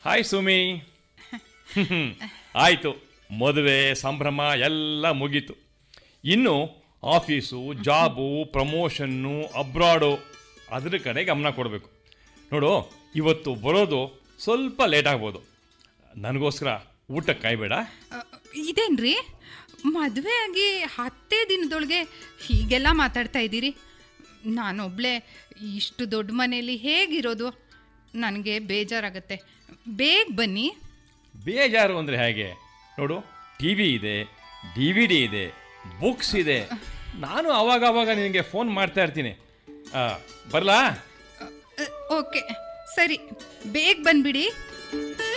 hi Sumi ಆಯಿತು ಮದುವೆ ಸಂಭ್ರಮ ಎಲ್ಲ ಮುಗೀತು ಇನ್ನು ಆಫೀಸು ಜಾಬು ಪ್ರಮೋಷನ್ನು ಅಬ್ರಾಡು ಅದ್ರ ಕಡೆ ಗಮನ ಕೊಡಬೇಕು ನೋಡು ಇವತ್ತು ಬರೋದು ಸ್ವಲ್ಪ ಲೇಟ್ ಆಗ್ಬೋದು ನನಗೋಸ್ಕರ ಊಟಕ್ಕೆ ಕಾಯ್ಬೇಡ ಅ, ಇದೇನ್ರಿ ಮದುವೆ ಆಗಿ ಹತ್ತೇ ದಿನದೊಳಗೆ ಹೀಗೆಲ್ಲ ಮಾತಾಡ್ತಾ ಇದ್ದೀರಿ ನಾನೊಬ್ಳೆ ಇಷ್ಟು ದೊಡ್ಡ ಮನೆಯಲ್ಲಿ ಹೇಗಿರೋದು ನನಗೆ ಬೇಜಾರಾಗತ್ತೆ ಬೇಗ ಬನ್ನಿ ಬೇಜಾರು ಅಂದರೆ ಹೇಗೆ ನೋಡು ಟಿ ವಿ ಇದೆ ಡಿ ವಿ ಡಿ ಇದೆ ಬುಕ್ಸ್ ಇದೆ ನಾನು ಅವಾಗ ಅವಾಗ ನಿನಗೆ ಫೋನ್ ಮಾಡ್ತಾ ಇರ್ತೀನಿ ಆ, ಬರ್ಲಾ ಅ, ಓಕೆ ಸರಿ ಬೇಗ ಬಂದ್ಬಿಡಿ